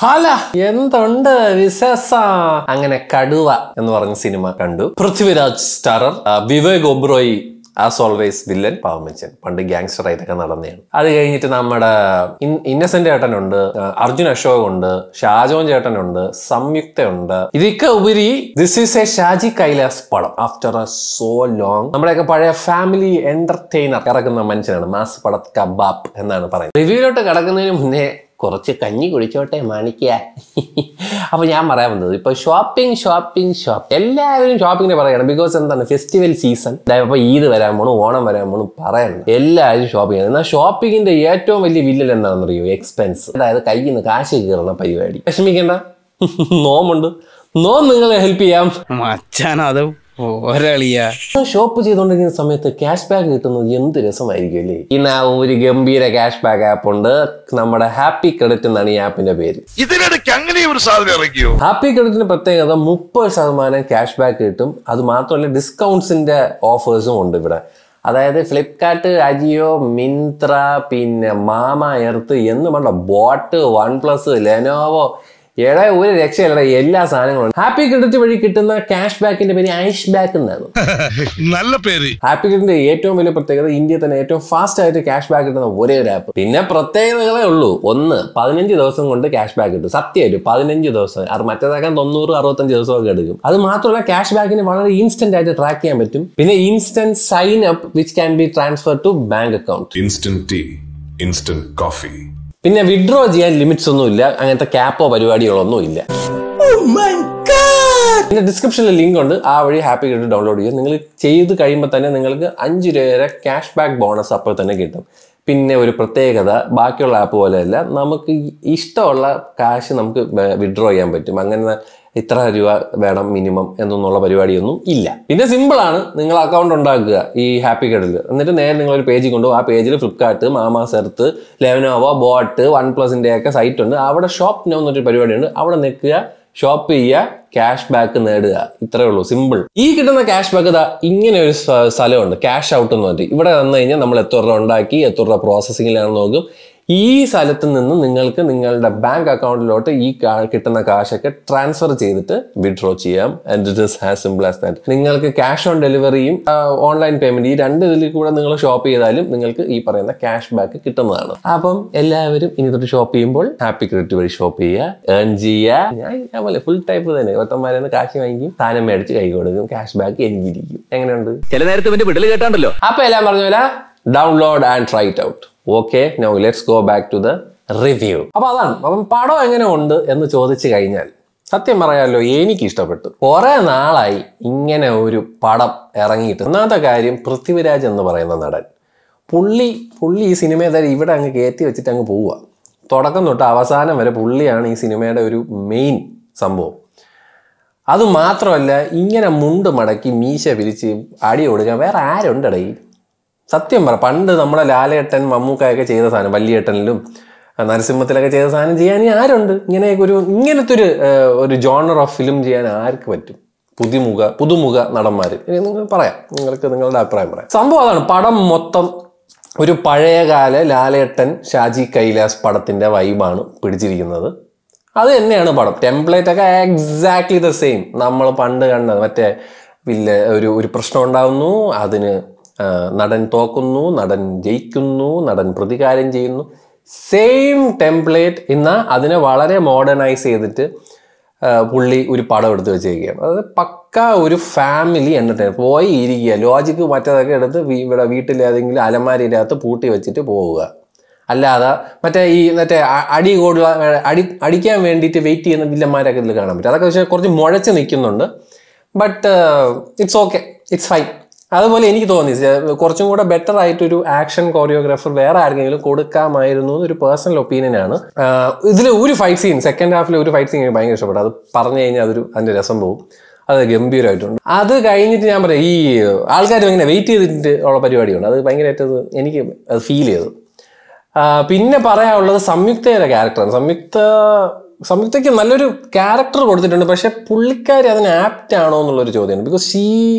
ഹാല എന്തുണ്ട് വിശേഷ അങ്ങനെ കടുവ എന്ന് പറഞ്ഞ സിനിമ കണ്ടു പൃഥ്വിരാജ് സ്റ്റാറർ ആ, Vivek Oberoi as always villain പാവമച്ചൻ പണ്ട് ഗ്യാങ്സ്റ്റർ ആയിട്ടൊക്കെ നടന്നതാണ് അത് കഴിഞ്ഞിട്ട് നമ്മുടെ ഇന്നസെന്റ് ചേട്ടനുണ്ട് ആ, അർജുൻ അശോക് ഉണ്ട് ഷാജോൻ ചേട്ടനുണ്ട് സംയുക്ത ഉണ്ട് ഇതൊക്കെ ഉപരി this is a Shaji Kailas പടം ആഫ്റ്റർ എ സോ ലോങ് നമ്മുടെയൊക്കെ പഴയ ഫാമിലി എന്റർടൈനർ ഇറക്കുന്ന മനുഷ്യനാണ് മാസ് പടത് കബാബ് എന്നാണ് പറയുന്നത് റിവ്യൂലോട്ട് കിടക്കുന്നതിന് മുന്നേ കുറച്ച് കഞ്ഞി കുടിച്ചോട്ടെ മാണിക്ക അപ്പൊ ഞാൻ പറയാൻ വന്നത് ഇപ്പൊ ഷോപ്പിംഗ് ഷോപ്പിംഗ് ഷോപ്പ് എല്ലാവരും ഷോപ്പിങ്ങിനെ പറയണം ബിക്കോസ് എന്താണ് ഫെസ്റ്റിവൽ സീസൺ ഇപ്പൊ ഈദ് വരാൻ പോണു ഓണം വരാൻ പോണു പറയണം എല്ലാവരും ഷോപ്പിംഗ് ചെയ്യണം എന്നാൽ ഷോപ്പിങ്ങിന്റെ ഏറ്റവും വലിയ വില്ലൽ എന്താണെന്ന് അറിയോ എക്സ്പെൻസ് അതായത് കയ്യിൽ നിന്ന് കാശ് കീറണ പരിപാടി വിഷമിക്കണ്ട നോമുണ്ട് നോം നിങ്ങളെ ഹെൽപ്പ് ചെയ്യാം മച്ചാൻ അത് ഒരളിയാ ഷോപ്പ് ചെയ്തുകൊണ്ടിരിക്കുന്ന സമയത്ത് ക്യാഷ് ബാക്ക് കിട്ടുന്നത് എന്ത് രസമായിരിക്കും അല്ലേ ഇന്ന് ഒരു ഗംഭീര ക്യാഷ് ബാക്ക് ആപ്പ് ഉണ്ട് നമ്മുടെ ഹാപ്പി ക്രെഡിറ്റ് എന്നാണ് ഈ ആപ്പിന്റെ പേര് ഇതിനിടയ്ക്ക് അങ്ങനെ ഒരു സാധനം ഇറക്കിയോ ഹാപ്പി ക്രെഡിറ്റിന്റെ പ്രത്യേകത മുപ്പത് ശതമാനം ക്യാഷ് ബാക്ക് കിട്ടും അത് മാത്രമല്ല ഡിസ്കൗണ്ട്സിന്റെ ഓഫേഴ്സും ഉണ്ട് ഇവിടെ അതായത് ഫ്ലിപ്കാർട്ട് അജിയോ മിന്ത്ര പിന്നെ മാമ എർത്ത് എന്ന് വേണ്ട ബോട്ട് വൺ പ്ലസ് ലെനോവോ എടാ ഒരു രക്ഷയില്ലടാ എല്ലാ സാധനങ്ങളും ഉണ്ട്. ഹാപ്പി ക്രെഡിറ്റ് വഴി കിട്ടുന്ന ക്യാഷ് ബാക്കിന്റെ പേര് ഐഷ് ബാക്ക് എന്നാണ് നല്ല പേര് ഹാപ്പി ക്രെഡിറ്റിന്റെ ഏറ്റവും വലിയ പ്രത്യേകത ഇന്ത്യയിൽ തന്നെ ഏറ്റവും ഫാസ്റ്റ് ആയിട്ട് ക്യാഷ് ബാക്ക് കിട്ടുന്ന ഒരേ ഒരു ആപ്പ് പിന്നെ പ്രത്യേകതകളേ ഉള്ളൂ ഒന്ന് പതിനഞ്ച് ദിവസം കൊണ്ട് ക്യാഷ് ബാക്ക് കിട്ടും സത്യമായിട്ട് പതിനഞ്ച് ദിവസം അത് മറ്റേതാക്കാൻ തൊണ്ണൂറ് അറുപത്തഞ്ച് ദിവസമൊക്കെ എടുക്കും അത് മാത്രമല്ല ക്യാഷ് ബാക്കിന് വളരെ ഇൻസ്റ്റന്റ് ആയിട്ട് ട്രാക്ക് ചെയ്യാൻ പറ്റും പിന്നെ instant sign up which can be transfer to bank account instant tea, instant coffee. പിന്നെ വിഡ്രോ ചെയ്യാൻ ലിമിറ്റ്സ് ഒന്നും ഇല്ല അങ്ങനത്തെ ക്യാപ്പോ പരിപാടികളൊന്നും ഇല്ല പിന്നെ ഡിസ്ക്രിപ്ഷനിൽ ലിങ്ക് ഉണ്ട് ആ വഴി ഹാപ്പി ക്രെഡിറ്റ് ഡൗൺലോഡ് ചെയ്യുക നിങ്ങൾ ചെയ്ത് കഴിയുമ്പോൾ തന്നെ നിങ്ങൾക്ക് അഞ്ച് രൂപ വരെ ക്യാഷ് ബാക്ക് ബോണസ് അപ്പോൾ തന്നെ കിട്ടും പിന്നെ ഒരു പ്രത്യേകത ബാക്കിയുള്ള ആപ്പ് പോലെയല്ല നമുക്ക് ഇഷ്ടമുള്ള കാശ് നമുക്ക് വിഡ്രോ ചെയ്യാൻ പറ്റും അങ്ങനെ ഇത്ര രൂപ വേണം മിനിമം എന്നൊന്നുള്ള പരിപാടിയൊന്നും ഇല്ല പിന്നെ സിമ്പിൾ ആണ് നിങ്ങൾ അക്കൗണ്ട് ഉണ്ടാക്കുക ഈ ഹാപ്പി ക്രെഡിറ്റിൽ എന്നിട്ട് നേരെ നിങ്ങൾ ഒരു പേജിൽ കൊണ്ടുപോകും ആ പേജിൽ Flipkart Mamaearth Lenovo boat one പ്ലസിന്റെ ഒക്കെ സൈറ്റ് ഉണ്ട് അവിടെ ഷോപ്പ് നോ എന്നൊരു പരിപാടിയുണ്ട് അവിടെ നിൽക്കുക ഷോപ്പ് ചെയ്യുക ക്യാഷ് ബാക്ക് നേടുക ഇത്രേ ഉള്ളൂ സിമ്പിൾ ഈ കിട്ടുന്ന ക്യാഷ് ബാക്ക് ഇതാ ഇങ്ങനെ ഒരു സ്ഥ- സ്ഥലമുണ്ട് ക്യാഷ് ഔട്ട് എന്ന് പറഞ്ഞിട്ട് ഇവിടെ വന്നു കഴിഞ്ഞാൽ നമ്മൾ എത്ര രൂപ ഉണ്ടാക്കി എത്ര രൂപ പ്രോസസ്സിങ്ങിലാണെന്ന് നോക്കും ഈ സ്ഥലത്ത് നിന്ന് നിങ്ങൾക്ക് നിങ്ങളുടെ ബാങ്ക് അക്കൗണ്ടിലോട്ട് ഈ കാ- കിട്ടുന്ന കാശൊക്കെ ട്രാൻസ്ഫർ ചെയ്തിട്ട് വിഡ്രോ ചെയ്യാം and it is as simple as that നിങ്ങൾക്ക് ക്യാഷ് ഓൺ ഡെലിവറിയും ഓൺലൈൻ പേയ്മെന്റ് ഈ രണ്ട് ഇതിൽ കൂടെ നിങ്ങൾ ഷോപ്പ് ചെയ്താലും നിങ്ങൾക്ക് ഈ പറയുന്ന ക്യാഷ് ബാക്ക് കിട്ടുന്നതാണ് അപ്പം എല്ലാവരും ഇനി തൊട്ട് ഷോപ്പ് ചെയ്യുമ്പോൾ ഹാപ്പി ക്രെഡിറ്റ് വഴി ഷോപ്പ് ചെയ്യുക ഏൺ ചെയ്യുക ഞാൻ ഞാൻ പോലെ ഫുൾ ടൈപ്പ് തന്നെ ഒത്തന്മാരെ നിന്ന് കാശ് വാങ്ങിക്കും സാധനം മേടിച്ച് കൈ കൊടുക്കും ക്യാഷ് ബാക്ക് എനിക്കിരിക്കും എങ്ങനെയുണ്ട് ചില നേരത്തെ ഇവന്റെ വിടല് കേട്ടാണ്ടല്ലോ അപ്പൊ എല്ലാം പറഞ്ഞ പോലെ download and try it out okay no let's go back to the review അപ്പൊ അതാണ് അപ്പം പടം എങ്ങനെ ഉണ്ട് എന്ന് ചോദിച്ചു കഴിഞ്ഞാൽ സത്യം പറയാമല്ലോ എനിക്ക് ഇഷ്ടപ്പെട്ടു കുറെ നാളായി ഇങ്ങനെ ഒരു പടം ഇറങ്ങിയിട്ട് ഒന്നാമത്തെ കാര്യം പൃഥ്വിരാജ് എന്ന് പറയുന്ന നടൻ പുള്ളി പുള്ളി ഈ സിനിമയെ തന്നെ ഇവിടെ അങ്ങ് കയറ്റി വെച്ചിട്ട് അങ്ങ് പോവുക തുടക്കം തൊട്ട് അവസാനം വരെ പുള്ളിയാണ് ഈ സിനിമയുടെ ഒരു മെയിൻ സംഭവം അത് മാത്രമല്ല ഇങ്ങനെ മുണ്ട് മടക്കി മീശ പിരിച്ച് അടി കൊടുക്കാൻ വേറെ ആരുണ്ടടേ സത്യം പറ പണ്ട് നമ്മുടെ ലാലേട്ടൻ മമ്മൂക്കായൊക്കെ ചെയ്ത സാധനം വല്യേട്ടനിലും ആ, നരസിംഹത്തിലൊക്കെ ചെയ്ത സാധനം ചെയ്യാൻ ഇനി ആരുണ്ട് ഇങ്ങനെയൊക്കെ ഒരു ഇങ്ങനത്തെ ഒരു ആ, ഒരു ജോണർ ഓഫ് ഫിലിം ചെയ്യാൻ ആർക്ക് പറ്റും പുതുമുഖ പുതുമുഖ നടന്മാർ ഇനി നിങ്ങൾ പറയാം നിങ്ങൾക്ക് നിങ്ങളുടെ അഭിപ്രായം പറയാം സംഭവം അതാണ് പടം മൊത്തം ഒരു പഴയകാല ലാലേട്ടൻ ഷാജി കൈലാസ് പടത്തിന്റെ വൈബാണ് പിടിച്ചിരിക്കുന്നത് അത് തന്നെയാണ് പടം ടെംപ്ലേറ്റ് ഒക്കെ എക്സാക്ട്ലി ദ സെയിം നമ്മൾ പണ്ട് കണ്ടത് മറ്റേ വില്ല ഒരു ഒരു പ്രശ്നം ഉണ്ടാവുന്നു അതിന് ആ, നടൻ തോക്കുന്നു നടൻ ജയിക്കുന്നു നടൻ പ്രതികാരം ചെയ്യുന്നു സെയിം ടെംപ്ലേറ്റ് ഇന്ന് അതിനെ വളരെ മോഡേണൈസ് ചെയ്തിട്ട് ആ, പുള്ളി ഒരു പടം എടുത്ത് വെച്ചേക്കുകയാണ് അതായത് പക്ക ഒരു ഫാമിലി എന്റർടൈൻ പോയി ഇരിക്കുക ലോജിക്ക് മറ്റേതൊക്കെ എടുത്ത് വീ- ഇവിടെ വീട്ടിൽ ഏതെങ്കിലും അലമാരിൻ്റെ അകത്ത് പൂട്ടി വെച്ചിട്ട് പോവുക അല്ലാതെ മറ്റേ ഈ മറ്റേ അ- അടി കൂടുക അടി അടിക്കാൻ വേണ്ടിയിട്ട് വെയിറ്റ് ചെയ്യുന്ന വില്ലന്മാരൊക്കെ ഇതിൽ കാണാൻ പറ്റും അതൊക്കെ പക്ഷേ കുറച്ച് മുഴച്ച് നിൽക്കുന്നുണ്ട് but it's okay it's fine അതുപോലെ എനിക്ക് തോന്നി ചെ- കുറച്ചും കൂടെ ബെറ്റർ ആയിട്ടൊരു ആക്ഷൻ കോറിയോഗ്രാഫർ വേറെ ആർക്കെങ്കിലും കൊടുക്കാമായിരുന്നു എന്നൊരു പേഴ്സണൽ ഒപ്പീനിയൻ ആണ് ഇതിൽ ഒരു ഫൈറ്റ് സീൻ സെക്കൻഡ് ഹാഫിൽ ഒരു ഫൈറ്റ് സീൻ എനിക്ക് ഭയങ്കര ഇഷ്ടപ്പെട്ടു അത് പറഞ്ഞു കഴിഞ്ഞാൽ അതൊരു അതിന്റെ രസം പോകും അത് ഗംഭീരമായിട്ടുണ്ട് അത് കഴിഞ്ഞിട്ട് ഞാൻ പറയാം ഈ ആൾക്കാർ ഇങ്ങനെ വെയിറ്റ് ചെയ്തിട്ട് ഉള്ള പരിപാടിയുണ്ട് അത് ഭയങ്കരമായിട്ട് അത് എനിക്ക് അത് ഫീൽ ചെയ്തു ആ, പിന്നെ പറയാനുള്ളത് സംയുക്തയുടെ ക്യാരക്ടറാണ് സംയുക്ത സംയുക്തയ്ക്ക് നല്ലൊരു ക്യാരക്ടർ കൊടുത്തിട്ടുണ്ട് പക്ഷെ പുള്ളിക്കാരി അതിന് ആപ്റ്റ് ആണോ എന്നുള്ളൊരു ചോദ്യമാണ് ബിക്കോസ് ഷീ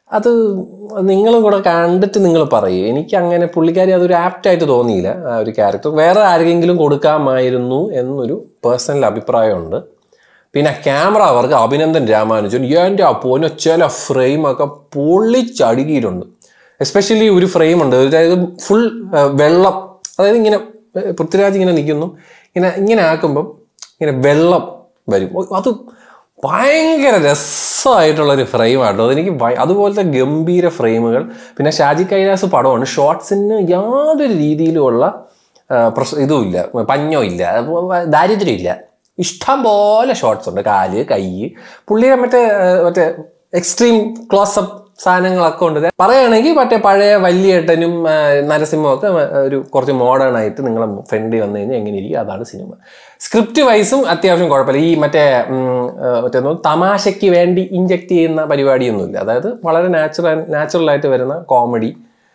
അത് നിങ്ങളും കൂടെ കണ്ടിട്ട് നിങ്ങൾ പറയും എനിക്ക് അങ്ങനെ പുള്ളിക്കാരി അതൊരു ആപ്റ്റായിട്ട് തോന്നിയില്ല ആ ഒരു ക്യാരക്ടർ വേറെ ആരെങ്കിലും കൊടുക്കാമായിരുന്നു എന്നൊരു പേഴ്സണൽ അഭിപ്രായമുണ്ട് പിന്നെ ക്യാമറ അവർക്ക് അഭിനന്ദൻ രാമാനുജൻ എൻ്റെ അപ്പോനെ ചില ഫ്രെയിമൊക്കെ പൊള്ളിച്ചടുക്കിയിട്ടുണ്ട് എസ്പെഷ്യലി ഒരു ഫ്രെയിം ഉണ്ട് അതായത് ഫുൾ വെള്ളം അതായത് ഇങ്ങനെ ഏഹ്, പൃഥ്വിരാജ് ഇങ്ങനെ നിൽക്കുന്നു ഇങ്ങനെ ഇങ്ങനെ ആക്കുമ്പം ഇങ്ങനെ വെള്ളം വരും ഓ, അത് ഭയങ്കര രസമായിട്ടുള്ളൊരു ഫ്രെയിമാട്ടോ അതെനിക്ക് ഭയ- അതുപോലത്തെ ഗംഭീര ഫ്രെയിമുകൾ പിന്നെ ഷാജി കൈലാസ് പടമാണ് ഷോർട്സിന് യാതൊരു രീതിയിലുമുള്ള ആ, പ്രശ്ന ഇതുമില്ല പഞ്ഞോ ഇല്ല ദാരിദ്ര്യം ഇല്ല ഇഷ്ടം പോലെ ഷോർട്സ് ഉണ്ട് കാല് കൈ പുള്ളിയുടെ മറ്റേ ആ, മറ്റേ എക്സ്ട്രീം ക്ലോസപ്പ് സാധനങ്ങളൊക്കെ ഉണ്ട് പറയുകയാണെങ്കിൽ മറ്റേ പഴയ വല്യേട്ടനും ആ, നരസിംഹവും ഒക്കെ ഒരു കുറച്ച് മോഡേൺ ആയിട്ട് നിങ്ങളെ ഫ്രണ്ടിൽ വന്നു കഴിഞ്ഞാൽ എങ്ങനെ ഇരിക്കും അതാണ് സിനിമ സ്ക്രിപ്റ്റ് വൈസും അത്യാവശ്യം കുഴപ്പമില്ല ഈ മറ്റേ ഉം, ആ, മറ്റേ എന്തോ തമാശയ്ക്ക് വേണ്ടി ഇഞ്ചെക്ട് ചെയ്യുന്ന പരിപാടിയൊന്നുമില്ല അതായത് വളരെ നാച്ചുറൽ നാച്ചുറലായിട്ട് വരുന്ന കോമഡി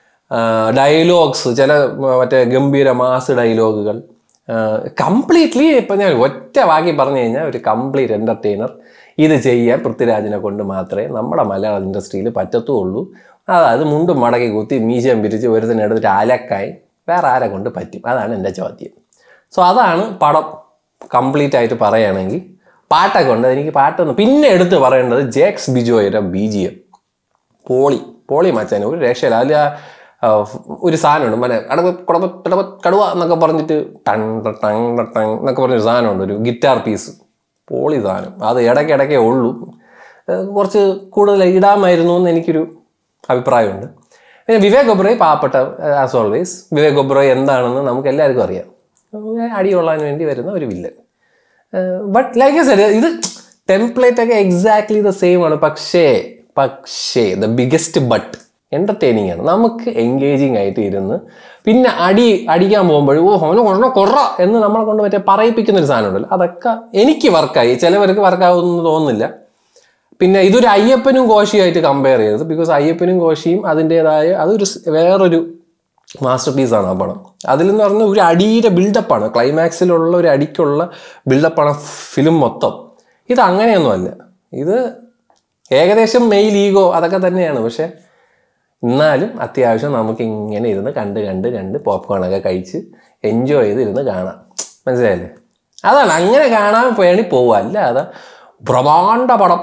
ഡയലോഗ്സ് ചില ഉം, മറ്റേ ഗംഭീര മാസ് ഡയലോഗുകൾ കംപ്ലീറ്റ്ലി ഇപ്പം ഞാൻ ഒറ്റ വാക്കി പറഞ്ഞു കഴിഞ്ഞാൽ ഒരു കംപ്ലീറ്റ് എൻ്റർടൈനർ ഇത് ചെയ്യാൻ പൃഥ്വിരാജിനെ കൊണ്ട് മാത്രമേ നമ്മുടെ മലയാള ഇൻഡസ്ട്രിയിൽ പറ്റത്തുള്ളൂ അതായത് മുണ്ടും മടക്കി കുത്തി മീശയും പിരിച്ച് ഒരുത്തന്നെ എടുത്തിട്ട് അലക്കായി വേറെ ആരെ കൊണ്ട് പറ്റും അതാണ് എൻ്റെ ചോദ്യം സോ അതാണ് പടം കംപ്ലീറ്റ് ആയിട്ട് പറയുകയാണെങ്കിൽ പാട്ടൊക്കെ ഉണ്ട് എനിക്ക് പാട്ടൊന്നും പിന്നെ എടുത്ത് പറയേണ്ടത് ജേക്സ് ബിജോയുടെ ബി ജി എം പോളി പോളി മച്ചാൻ ഒരു രക്ഷയില്ല അതിൽ ആ, ആ, ഒരു സാധനമുണ്ട് മറ്റേ കടവ കടവ കടവ കടുവ എന്നൊക്കെ പറഞ്ഞിട്ട് ടൺ ട ടങ് ട ടങ് എന്നൊക്കെ പറഞ്ഞൊരു സാധനമുണ്ട് ഒരു ഗിറ്റാർ പീസ് പോളി സാധനം അത് ഇടയ്ക്കിടയ്ക്കേ ഉള്ളൂ ഏർ കുറച്ച് കൂടുതൽ ഇടാമായിരുന്നു എന്ന് എനിക്കൊരു അഭിപ്രായമുണ്ട് പിന്നെ വിവേക് ഒബ്രോയ് പാവപ്പെട്ട ആസ് ഓൾവേസ് വിവേക് ഒബ്രോയ് എന്താണെന്ന് നമുക്ക് എല്ലാവർക്കും അറിയാം ഏർ അടികൊള്ളാൻ വേണ്ടി വരുന്ന ഒരു വില്ലൻ ബട്ട് ലൈക്ക് സെഡ് ഇത് ടെംപ്ലേറ്റ് ഒക്കെ എക്സാക്ട്ലി ദ സെയിം ആണ് പക്ഷേ പക്ഷേ ദ ബിഗസ്റ്റ് ബട്ട് എന്റർടൈനിങ് ആണ് നമുക്ക് എൻഗേജിങ് ആയിട്ട് ഇരുന്ന് പിന്നെ അടി അടിക്കാൻ പോകുമ്പോഴും ഓ അവന് കൊണ്ട കൊറ എന്ന് നമ്മളെ കൊണ്ട് മറ്റേ പറയിപ്പിക്കുന്ന ഒരു സാധനം ഉണ്ടല്ലോ അതൊക്കെ എനിക്ക് വർക്കായി ചിലവർക്ക് വർക്കാവുമെന്ന് തോന്നുന്നില്ല പിന്നെ ഇതൊരു അയ്യപ്പനും കോശിയായിട്ട് കമ്പയർ ചെയ്തത് ബിക്കോസ് അയ്യപ്പനും കോശിയും അതിൻ്റെതായ അതൊരു സ് വേറൊരു മാസ്റ്റർ പീസാണ് ആ പടം അതിലെന്ന് പറഞ്ഞാൽ ഒരു അടിയുടെ ബിൽഡപ്പാണ് ക്ലൈമാക്സിലുള്ള ഒരു അടിക്കുള്ള ബിൽഡപ്പാണ് ഫിലിം മൊത്തം ഇത് അങ്ങനെയൊന്നുമല്ല ഇത് ഏകദേശം മെയിൽ ഈഗോ അതൊക്കെ തന്നെയാണ് പക്ഷെ എന്നാലും അത്യാവശ്യം നമുക്ക് ഇങ്ങനെ ഇരുന്ന് കണ്ട് കണ്ട് കണ്ട് പോപ്കോണൊക്കെ കഴിച്ച് എൻജോയ് ചെയ്ത് ഇരുന്ന് കാണാം മനസ്സിലായില്ലേ അതാണ് അങ്ങനെ കാണാൻ വേണ്ടി പോവുക അല്ലാതെ ബ്രഹ്മാണ്ട പടം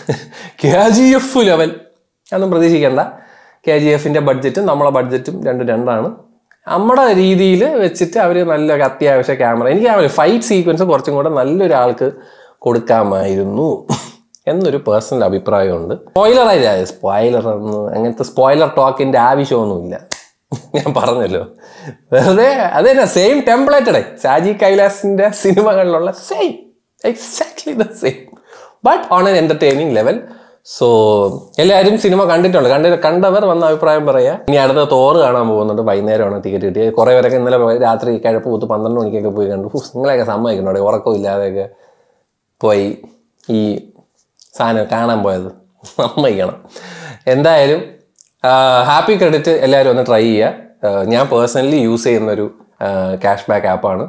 കെ ജി എഫ് ലെവൽ ഒന്നും പ്രതീക്ഷിക്കേണ്ട കെ ജി എഫിൻ്റെ ബഡ്ജറ്റും നമ്മളെ ബഡ്ജറ്റും രണ്ടും രണ്ടാണ് നമ്മുടെ രീതിയിൽ വെച്ചിട്ട് അവർ നല്ല അത്യാവശ്യ ക്യാമറ എനിക്ക് ഫൈറ്റ് സീക്വൻസ് കുറച്ചും കൂടെ നല്ലൊരാൾക്ക് കൊടുക്കാമായിരുന്നു എന്നൊരു പേഴ്സണൽ അഭിപ്രായമുണ്ട് സ്പോയിലർ ആയില്ല സ്പോയിലർ എന്ന് അങ്ങനത്തെ സ്പോയിലർ ടോക്കിന്റെ ആവശ്യമൊന്നുമില്ല ഞാൻ പറഞ്ഞല്ലോ വെറുതെ അത് തന്നെ സെയിം ടെംപ്ലേറ്റഡേ ഷാജി കൈലാസിന്റെ സിനിമകളിലുള്ള same exactly the same but on എൻ എന്റർടൈനിങ് ലെവൽ സോ എല്ലാവരും സിനിമ കണ്ടിട്ടുണ്ട് കണ്ടി കണ്ടവർ വന്ന അഭിപ്രായം പറയാം ഇനി അടുത്ത തോറ് കാണാൻ പോകുന്നുണ്ട് വൈകുന്നേരമാണ് ടിക്കറ്റ് കിട്ടിയത് കുറേ പേരൊക്കെ ഇന്നലെ പോയി രാത്രി കിഴപ്പ് കൂത്ത് പന്ത്രണ്ട് മണിക്കൊക്കെ പോയി കണ്ടു ഹൂ, നിങ്ങളെയൊക്കെ സമ്മതിക്കണോ ഉറക്കം ഇല്ലാതെയൊക്കെ പോയി ഈ സാധനം കാണാൻ പോയത് സമ്മതിക്കണം എന്തായാലും ഹാപ്പി ക്രെഡിറ്റ് എല്ലാവരും ഒന്ന് ട്രൈ ചെയ്യുക ആ, ഞാൻ പേഴ്സണലി യൂസ് ചെയ്യുന്നൊരു ക്യാഷ് ബാക്ക് ആപ്പാണ്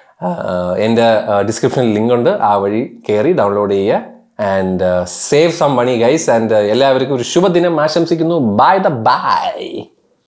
എൻ്റെ ഡിസ്ക്രിപ്ഷനിൽ ലിങ്ക് ഉണ്ട് ആ വഴി കയറി ഡൗൺലോഡ് ചെയ്യുക and save some money guys and എല്ലാവർക്കും ഒരു ശുഭദിനം ആശംസിക്കുന്നു ബൈ ദ ബൈ